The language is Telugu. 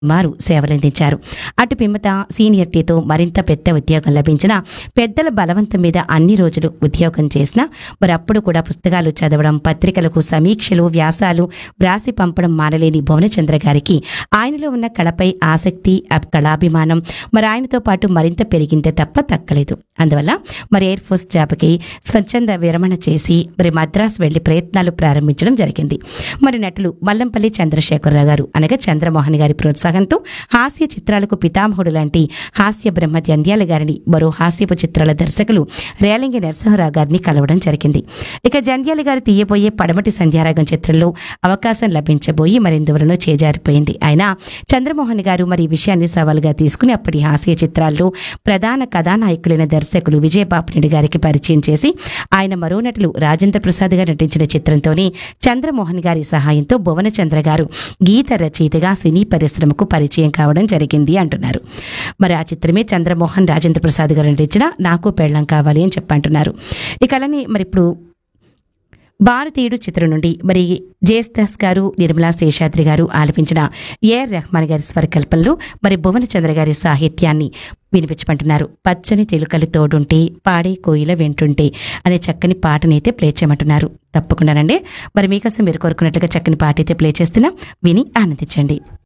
వారు సేవలందించారు అటు పిమ్మట సీనియర్టీతో మరింత పెద్ద ఉద్యోగం లభించిన పెద్దల బలవంతం మీద అన్ని రోజులు ఉద్యోగం చేసినా మరి అప్పుడు కూడా పుస్తకాలు చదవడం పత్రికలకు సమీక్షలు వ్యాసాలు వ్రాసి పంపడం మానలేని భువనచంద్ర గారికి ఆయనలో ఉన్న కళపై ఆసక్తి ఆ కళాభిమానం మరి ఆయనతో పాటు మరింత పెరిగిందే తప్ప తక్కలేదు అందువల్ల మరి ఎయిర్ ఫోర్స్ జాబ్కి స్వచ్ఛంద విరమణ చేసి మరి మద్రాసు వెళ్లి ప్రయత్నాలు ప్రారంభించడం జరిగింది మరి నటులు మల్లంపల్లి చంద్రశేఖరరావు గారు అనగా చంద్రమోహన్ గారి ప్రోత్సాహంతో హాస్య చిత్రాలకు పితామహుడు లాంటి హాస్య బ్రహ్మ జంధ్యాల గారిని మరో హాస్యపు చిత్రాల దర్శకులు రేలంగి నరసింహరావు గారిని కలవడం జరిగింది ఇక జంధ్యాల గారు తీయబోయే పడమటి సంధ్యారాగం చిత్రంలో అవకాశం లభించబోయి మరెందువలనో చేజారిపోయింది ఆయన చంద్రమోహన్ గారు మరి ఈ విషయాన్ని సవాలుగా తీసుకుని అప్పటి హాస్య చిత్రాల్లో ప్రధాన కథానాయకులైన దర్శకులు విజయబాపిరెడ్డి గారికి పరిచయం చేసి ఆయన మరో నటులు రాజేంద్ర ప్రసాద్ గారు నటించిన చిత్రంతోనే చంద్రమోహన్ గారి సహాయంతో భువనచంద్ర గారు గీత రచయితగా సినీ పరిశ్రమకు పరిచయం కావడం జరిగింది అంటున్నారు మరి ఆ చిత్రమే చంద్రమోహన్ రాజేంద్ర ప్రసాద్ గారు నటించిన నాకు పెళ్ళం కావాలి అని చెప్పంటున్నారు ఇక అలానే మరి ఇప్పుడు భారతీయుడు చిత్రం నుండి మరి జేస్దాస్ గారు నిర్మలా శేషాద్రి గారు ఆలపించిన ఏఆర్ రెహమాన్ గారి స్వరకల్పనలో మరి భువనచంద్ర గారి సాహిత్యాన్ని వినిపించమంటున్నారు పచ్చని తెలుకలు తోడుంటే పాడే కోయిల వింటుంటే అనే చక్కని పాటనైతే ప్లే చేయమంటున్నారు తప్పకుండానండి మరి మీకోసం మీరు కోరుకున్నట్లుగా చక్కని పాట అయితే ప్లే చేస్తున్నా విని ఆనందించండి